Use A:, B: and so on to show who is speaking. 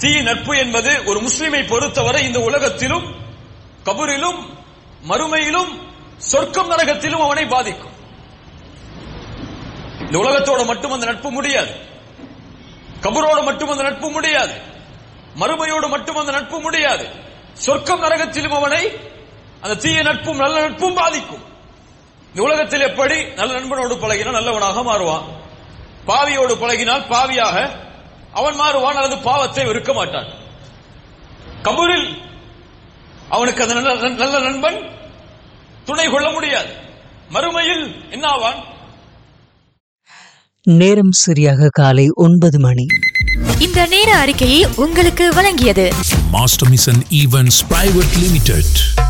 A: தீய நட்பு என்பது ஒரு முஸ்லிமை பொறுத்தவரை இந்த உலகத்திலும் கபூரிலும் மறுமையிலும் சொர்க்கம் நரகத்திலும் அவனை பாதிக்கும் இந்த உலகத்தோட மட்டும் அந்த நட்பு முடியாது கபரோடு மட்டும் அந்த நட்பு முடியாது மறுமையோடு மட்டும் அந்த நட்பு முடியாது சொர்க்கம் நரகத்திலும் அவனை அந்த தீய நட்பும் நல்ல நட்பும் பாதிக்கும் இந்த உலகத்தில் எப்படி நல்ல நண்பனோடு பழகினால் நல்லவனாக மாறுவான் பாவியோடு பழகினால் பாவியாக அவன் மாறுவான் அல்லது பாவத்தை வெறுக்க மாட்டான் கபூரில் அவனுக்கு அந்த நல்ல நல்ல நண்பன் துணை கொள்ள முடியாது மறுமையில் என்ன ஆவான்
B: நேரம் சரியாக காலை ஒன்பது மணி
C: இந்த நேர அறிக்கையை உங்களுக்கு வழங்கியது
D: Master Mission Events Private Limited.